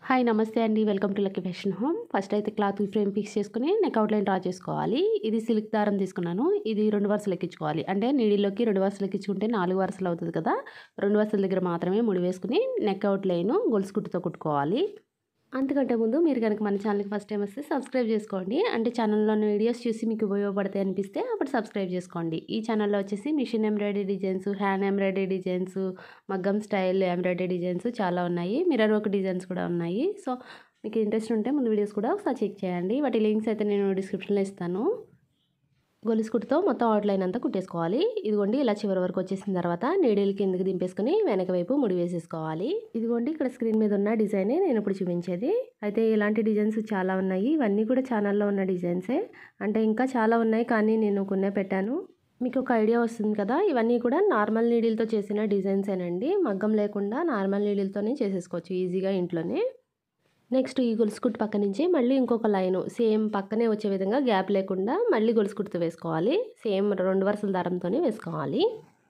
hi నమస్తే అండి welcome to Lucky Fashion Home first అయితే క్లాత్ ఫ్రేమ్ ఫిక్స్ చేసుకుని నెక్ అవుట్ లైన్ డ్రా చేసుకోవాలి ఇది సిల్క్ దారం తీసుకున్నాను ఇది రెండు వరుసలు ఎక్కించుకోవాలి అంటే నీడిలోకి రెండు వరుసలు ఎక్కించుకుంటే నాలుగు వరుసలు అవుతుంది కదా రెండు వరుసల దగ్గర మాత్రమే ముడి వేసుకుని నెక్ అవుట్ లైన్ గొలుసు కుట్టుతో కుట్టుకోవాలి అంతకంటే ముందు మీరు కనుక మన ఛానల్కి ఫస్ట్ టైం వస్తే సబ్స్క్రైబ్ చేసుకోండి అంటే ఛానల్లోని వీడియోస్ చూసి మీకు ఉపయోగపడతాయి అనిపిస్తే అప్పుడు సబ్స్క్రైబ్ చేసుకోండి ఈ ఛానల్లో వచ్చేసి machine embroidery designs hand embroidery designs మగ్గం స్టైల్ ఎంబ్రాయిడరీ డిజైన్స్ చాలా ఉన్నాయి మిర్రర్ వర్క్ డిజైన్స్ కూడా ఉన్నాయి సో మీకు ఇంట్రెస్ట్ ఉంటే ముందు వీడియోస్ కూడా ఒకసారి చెక్ చేయండి వాటి లింక్స్ అయితే నేను డిస్క్రిప్షన్లో ఇస్తాను గొలుసు కుట్టుతో మొత్తం అవుట్లైన్ అంతా కుట్టేసుకోవాలి ఇదిగోండి ఇలా చివరి వరకు వచ్చేసిన తర్వాత నీడిల్ కిందకి దింపేసుకుని వెనక వైపు ముడి వేసేసుకోవాలి ఇదిగోండి ఇక్కడ స్క్రీన్ మీద ఉన్న డిజైనే నేను ఇప్పుడు చూపించేది అయితే ఇలాంటి డిజైన్స్ చాలా ఉన్నాయి ఇవన్నీ కూడా ఛానల్లో ఉన్న డిజైన్సే అంటే ఇంకా చాలా ఉన్నాయి కానీ నేను కొన్నే పెట్టాను మీకు ఒక ఐడియా వస్తుంది కదా ఇవన్నీ కూడా నార్మల్ నీడిల్తో చేసిన డిజైన్సేనండి మగ్గం లేకుండా నార్మల్ నీడిల్తోనే చేసేసుకోవచ్చు ఈజీగా ఇంట్లోనే నెక్స్ట్ ఈ గొలుసు కుట్టు పక్క నుంచి మళ్ళీ ఇంకొక లైను సేమ్ పక్కనే వచ్చే విధంగా గ్యాప్ లేకుండా మళ్ళీ గొలుసు కుట్టుతో వేసుకోవాలి సేమ్ రెండు వరుసల దారంతోనే వేసుకోవాలి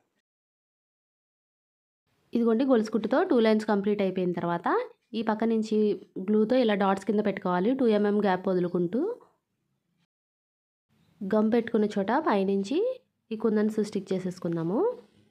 ఇదిగోండి గొలుసు కుట్టుతో టూ లైన్స్ కంప్లీట్ అయిపోయిన తర్వాత ఈ పక్క నుంచి గ్లూతో ఇలా డాట్స్ కింద పెట్టుకోవాలి టూ ఎంఎం గ్యాప్ వదులుకుంటూ గమ్ పెట్టుకున్న చోట పైనుంచి ఈ కుందన్స్ స్టిక్ చేసేసుకుందాము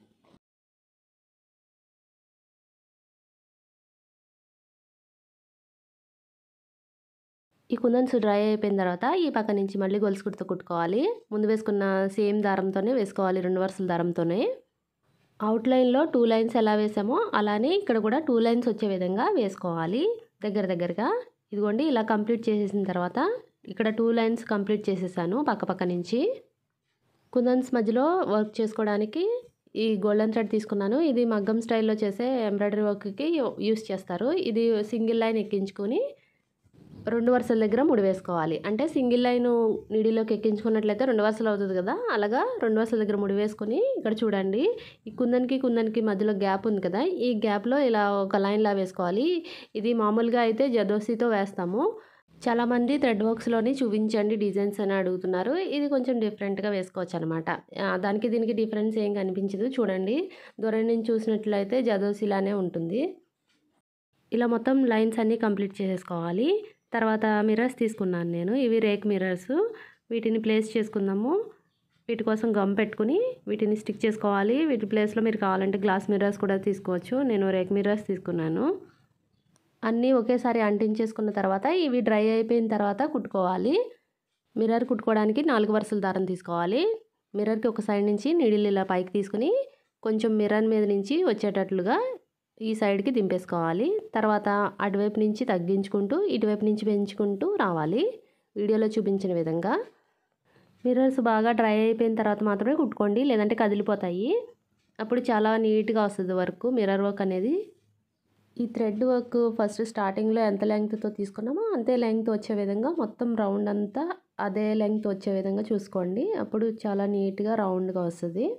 ఈ కుందన్స్ డ్రై అయిపోయిన తర్వాత ఈ పక్క నుంచి మళ్ళీ గొలుసు కుట్టుతో కుట్టుకోవాలి ముందు వేసుకున్న సేమ్ దారంతోనే వేసుకోవాలి రెండు వరుసల దారంతోనే అవుట్లైన్లో టూ లైన్స్ ఎలా వేసామో అలానే ఇక్కడ కూడా టూ లైన్స్ వచ్చే విధంగా వేసుకోవాలి దగ్గర దగ్గరగా ఇదిగోండి ఇలా కంప్లీట్ చేసేసిన తర్వాత ఇక్కడ టూ లైన్స్ కంప్లీట్ చేసేసాను పక్క పక్క నుంచి కుందన్స్ మధ్యలో వర్క్ చేసుకోవడానికి ఈ గోల్డెన్ థ్రెడ్ తీసుకున్నాను ఇది మగ్గం స్టైల్లో చేసే ఎంబ్రాయిడరీ వర్క్కి యూస్ చేస్తారు ఇది సింగిల్ లైన్ ఎక్కించుకొని రెండు వరుసల దగ్గర ముడి వేసుకోవాలి అంటే సింగిల్ లైన్ నీడిలోకి ఎక్కించుకున్నట్లయితే రెండు వరుసలు అవుతుంది కదా అలాగా రెండు వరుసల దగ్గర ముడి వేసుకొని ఇక్కడ చూడండి ఈ కుందనికి కుందనికి మధ్యలో గ్యాప్ ఉంది కదా ఈ గ్యాప్లో ఇలా ఒక లైన్లా వేసుకోవాలి ఇది మామూలుగా అయితే జదోసితో వేస్తాము చాలామంది థ్రెడ్ వర్క్స్లోని చూపించండి డిజైన్స్ అని అడుగుతున్నారు ఇది కొంచెం డిఫరెంట్గా వేసుకోవచ్చు అనమాట దానికి దీనికి డిఫరెన్స్ ఏం కనిపించదు చూడండి దూరం నుంచి చూసినట్లయితే జదోసిలానే ఉంటుంది ఇలా మొత్తం లైన్స్ అన్నీ కంప్లీట్ చేసేసుకోవాలి తర్వాత మిర్రర్స్ తీసుకున్నాను నేను ఇవి రేక్ మిర్రర్స్ వీటిని ప్లేస్ చేసుకుందాము వీటి కోసం గమ్ పెట్టుకుని వీటిని స్టిక్ చేసుకోవాలి వీటి ప్లేస్లో మీరు కావాలంటే గ్లాస్ మిర్రర్స్ కూడా తీసుకోవచ్చు నేను రేక్ మిర్రర్స్ తీసుకున్నాను అన్నీ ఒకేసారి అంటించేసుకున్న తర్వాత ఇవి డ్రై అయిపోయిన తర్వాత కుట్టుకోవాలి మిర్రర్ కుట్టుకోవడానికి నాలుగు వరుసల దారం తీసుకోవాలి మిర్రర్కి ఒక సైడ్ నుంచి నీడిల్ ఇలా పైకి తీసుకుని కొంచెం మిర్రర్ మీద నుంచి వచ్చేటట్లుగా ఈ సైడ్కి దింపేసుకోవాలి తర్వాత అటువైపు నుంచి తగ్గించుకుంటూ ఇటువైపు నుంచి పెంచుకుంటూ రావాలి వీడియోలో చూపించిన విధంగా మిర్రర్స్ బాగా డ్రై అయిపోయిన తర్వాత మాత్రమే కుట్టుకోండి లేదంటే కదిలిపోతాయి అప్పుడు చాలా నీట్గా వస్తుంది వర్క్ మిర్రర్ వర్క్ అనేది ఈ థ్రెడ్ వర్క్ ఫస్ట్ స్టార్టింగ్లో ఎంత లెంగ్త్తో తీసుకున్నామో అంతే లెంగ్త్ వచ్చే విధంగా మొత్తం రౌండ్ అంతా అదే లెంగ్త్ వచ్చే విధంగా చూసుకోండి అప్పుడు చాలా నీట్గా రౌండ్గా వస్తుంది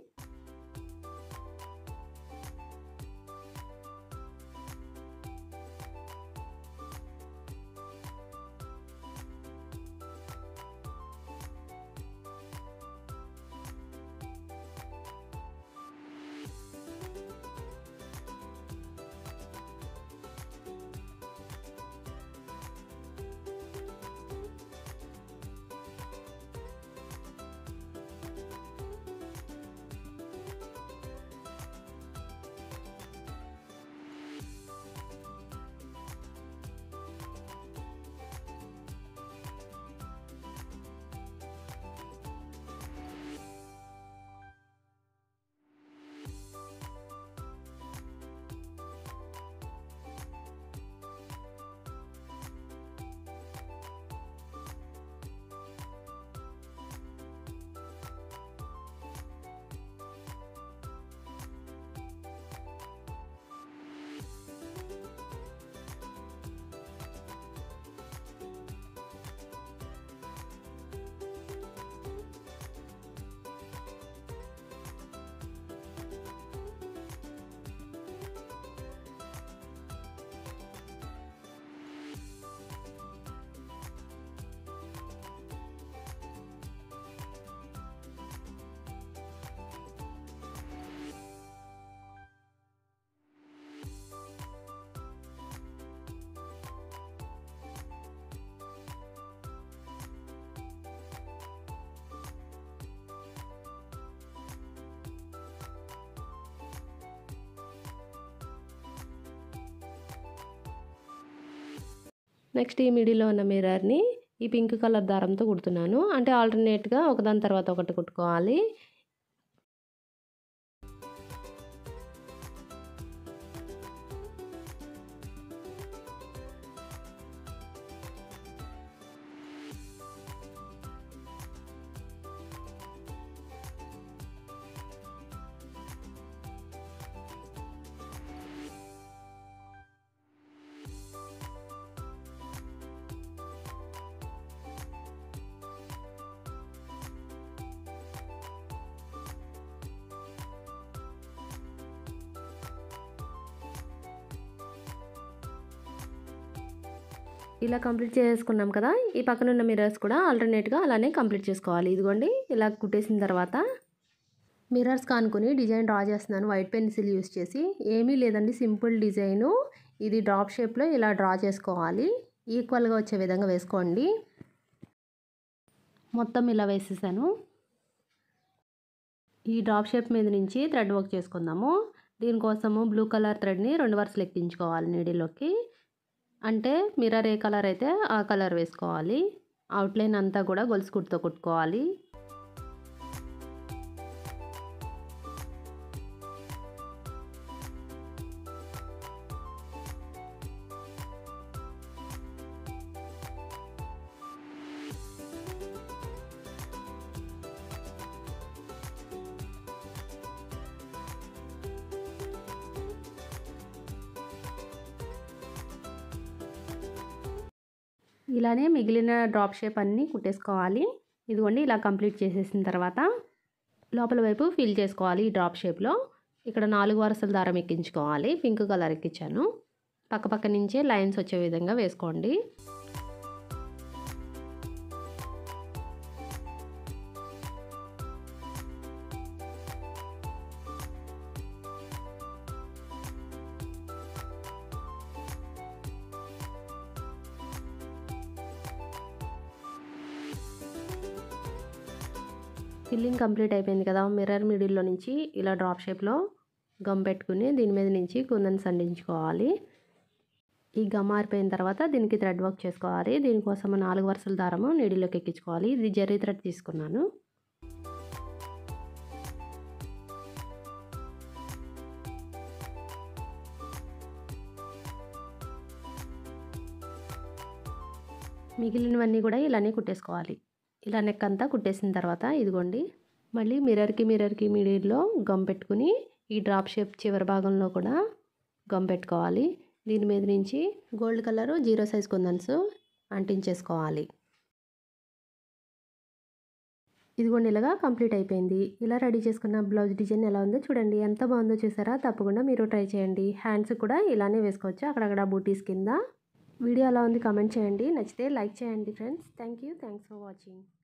నెక్స్ట్ ఈ మిడిల్లో ఉన్న మిర్రర్ని ఈ పింక్ కలర్ దారంతో కుడుతున్నాను అంటే ఆల్టర్నేట్గా ఒకదాని తర్వాత ఒకటి కుట్టుకోవాలి ఇలా కంప్లీట్ చేసుకున్నాం కదా ఈ పక్కన ఉన్న మిర్రర్స్ కూడా ఆల్టర్నేట్గా అలానే కంప్లీట్ చేసుకోవాలి ఇదిగోండి ఇలా కుట్టేసిన తర్వాత మిర్రర్స్ కానుకొని డిజైన్ డ్రా చేస్తున్నాను వైట్ పెన్సిల్ యూస్ చేసి ఏమీ లేదండి సింపుల్ డిజైను ఇది డ్రాప్ షేప్లో ఇలా డ్రా చేసుకోవాలి ఈక్వల్గా వచ్చే విధంగా వేసుకోండి మొత్తం ఇలా వేసేసాను ఈ డ్రాప్ షేప్ మీద నుంచి థ్రెడ్ వర్క్ చేసుకుందాము దీనికోసము బ్లూ కలర్ థ్రెడ్ని రెండు వరుసలు ఎక్కించుకోవాలి నీడిలోకి అంటే మిర్రర్ ఏ కలర్ అయితే ఆ కలర్ వేసుకోవాలి అవుట్లైన్ అంతా కూడా గొలుసు కుట్టుతో కుట్టుకోవాలి ఇలానే మిగిలిన డ్రాప్ షేప్ అన్నీ కుట్టేసుకోవాలి ఇదిగోండి ఇలా కంప్లీట్ చేసేసిన తర్వాత లోపల వైపు ఫిల్ చేసుకోవాలి ఈ డ్రాప్ షేప్లో ఇక్కడ నాలుగు వరుసల దారం ఎక్కించుకోవాలి పింక్ కలర్ ఎక్కించాను పక్క పక్క నుంచే లైన్స్ వచ్చే విధంగా వేసుకోండి ఫిల్లింగ్ కంప్లీట్ అయిపోయింది కదా మిర్రర్ మిడిల్లో నుంచి ఇలా డ్రాప్ షేప్లో గమ్ పెట్టుకుని దీని మీద నుంచి కుందని సండించుకోవాలి ఈ గమ్ ఆరిపోయిన తర్వాత దీనికి థ్రెడ్ వర్క్ చేసుకోవాలి దీనికోసం నాలుగు వరుసల దారము నీడిలోకి ఎక్కించుకోవాలి ఇది జరీ థ్రెడ్ తీసుకున్నాను మిగిలినవన్నీ కూడా ఇలానే కుట్టేసుకోవాలి ఇలా నెక్ అంతా కుట్టేసిన తర్వాత ఇదిగోండి మళ్ళీ మిర్రర్కి మిర్రర్కి మిడిల్లో గమ్ పెట్టుకుని ఈ డ్రాప్ షేప్ చివరి భాగంలో కూడా గమ్ పెట్టుకోవాలి దీని మీద నుంచి gold colour zero size kundans అంటించేసుకోవాలి ఇదిగోండి ఇలాగా కంప్లీట్ అయిపోయింది ఇలా రెడీ చేసుకున్న బ్లౌజ్ డిజైన్ ఎలా ఉందో చూడండి ఎంత బాగుందో చూసారా తప్పకుండా మీరు ట్రై చేయండి హ్యాండ్స్ కూడా ఇలానే వేసుకోవచ్చు అక్కడక్కడ బూటీస్ కింద వీడియో ఎలా ఉంది కామెంట్ చేయండి నచ్చితే లైక్ చేయండి friends thank you thanks for watching